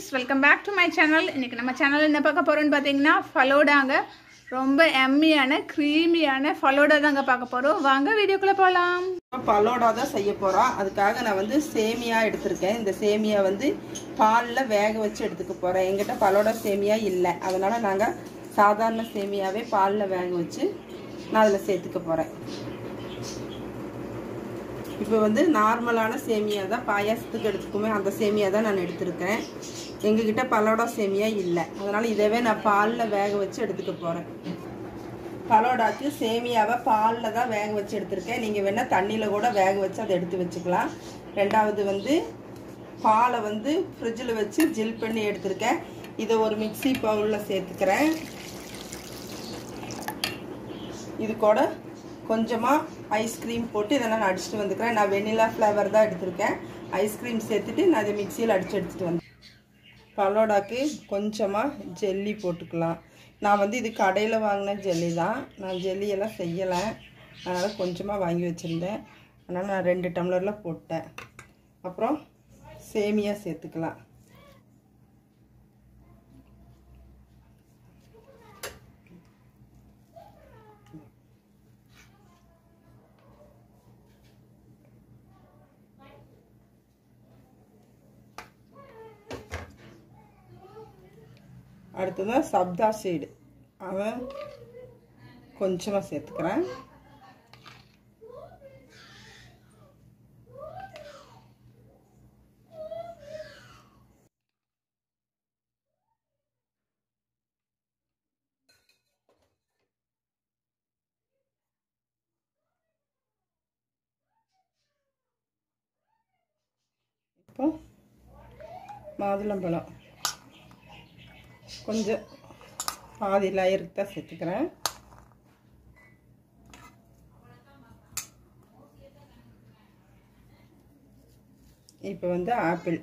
friends welcome back to my channel இன்னைக்கு நம்ம channel என்ன பார்க்க போறோம்னு பார்த்தீங்கன்னா ஃபலோடாங்க ரொம்ப எம்மியான க்ரீமியான ஃபலோடா தாங்க பார்க்க போறோம் வாங்க வீடியோக்குள்ள போகலாம் பலோடா தான் செய்ய போகிறோம் அதுக்காக நான் வந்து சேமியா எடுத்திருக்கேன் இந்த சேமியா வந்து பாலில் வேக வச்சு எடுத்துக்க போகிறேன் எங்கிட்ட பலோடா சேமியா இல்லை அதனால் நாங்கள் சாதாரண சேமியாவே பாலில் வேக வச்சு நான் அதில் சேர்த்துக்க போகிறேன் இப்போ வந்து நார்மலான சேமியா தான் பாயாசத்துக்கு எடுத்துக்குமே அந்த சேமியா தான் நான் எடுத்திருக்கேன் எங்ககிட்ட பலோடா சேமியா இல்லை அதனால் இதவே நான் பாலில் வேக வச்சு எடுத்துக்க போகிறேன் பலோடாக்கு சேமியாவை பாலில் தான் வேக வச்சு எடுத்திருக்கேன் நீங்கள் வேணால் தண்ணியில் கூட வேக வச்சு அதை எடுத்து வச்சுக்கலாம் ரெண்டாவது வந்து பாலை வந்து ஃப்ரிட்ஜில் வச்சு ஜில் பண்ணி எடுத்திருக்கேன் இதை ஒரு மிக்சி பவுலில் சேர்த்துக்கிறேன் இது கூட கொஞ்சமாக ஐஸ்கிரீம் போட்டு இதை நான் அடிச்சுட்டு வந்துக்கிறேன் நான் வெனிலா ஃப்ளேவர் தான் எடுத்திருக்கேன் ஐஸ்கிரீம் சேர்த்துட்டு நான் அதை மிக்சியில் அடித்து எடுத்துகிட்டு வந்தேன் பலோடாக்கு கொஞ்சமாக ஜெல்லி போட்டுக்கலாம் நான் வந்து இது கடையில் வாங்கின ஜெல்லி தான் நான் ஜெல்லியெல்லாம் செய்யலை அதனால் கொஞ்சமாக வாங்கி வச்சுருந்தேன் அதனால் நான் ரெண்டு டம்ளரில் போட்டேன் அப்புறம் சேமியா சேர்த்துக்கலாம் அடுத்ததான் சப்தா சீடு அவன் கொஞ்சமாக சேர்த்துக்கிறேன் இப்போ மாதுளம்பழம் கொஞ்சம் பாதி லேயருக்கு தான் சேர்த்துக்கிறேன் இப்போ வந்து ஆப்பிள்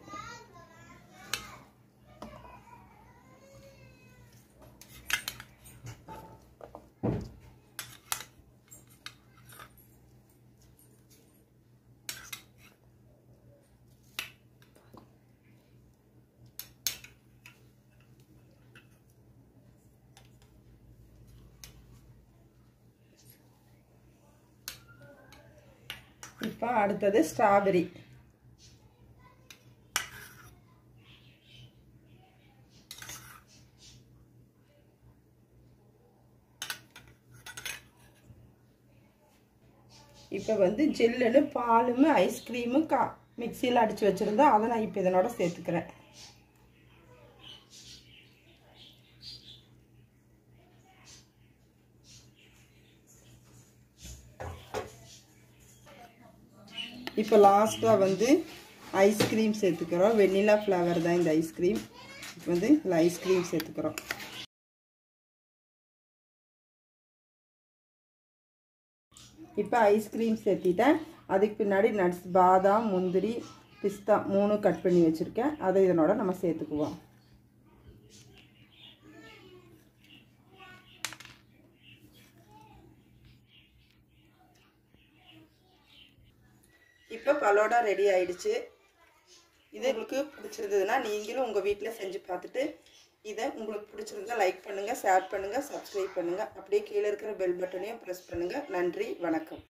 இப்போ அடுத்தது ஸ்ட்ராபெரி இப்போ வந்து ஜில்லுன்னு பாலும் ஐஸ்கிரீமும் கா மிக்சியில் அடித்து வச்சுருந்தா அதை நான் இப்போ இதனோட சேர்த்துக்கிறேன் இப்போ லாஸ்ட்டாக வந்து ஐஸ்கிரீம் சேர்த்துக்கிறோம் வெண்ணிலா ஃப்ளவர் தான் இந்த ஐஸ்கிரீம் இப்போ வந்து இதில் ஐஸ்கிரீம் சேர்த்துக்கிறோம் இப்போ ஐஸ்கிரீம் சேர்த்திட்டேன் அதுக்கு பின்னாடி நட்ஸ் பாதாம் முந்திரி பிஸ்தா மூணு கட் பண்ணி வச்சுருக்கேன் அதை இதனோட நம்ம சேர்த்துக்குவோம் இப்போ பலோடா ரெடி ஆயிடுச்சு இது உங்களுக்கு பிடிச்சிருந்ததுன்னா நீங்களும் உங்கள் வீட்டில் செஞ்சு பார்த்துட்டு இதை உங்களுக்கு பிடிச்சிருந்தா லைக் பண்ணுங்கள் ஷேர் பண்ணுங்கள் சப்ஸ்கிரைப் பண்ணுங்கள் அப்படியே கீழே இருக்கிற பெல் பட்டனையும் ப்ரெஸ் பண்ணுங்கள் நன்றி வணக்கம்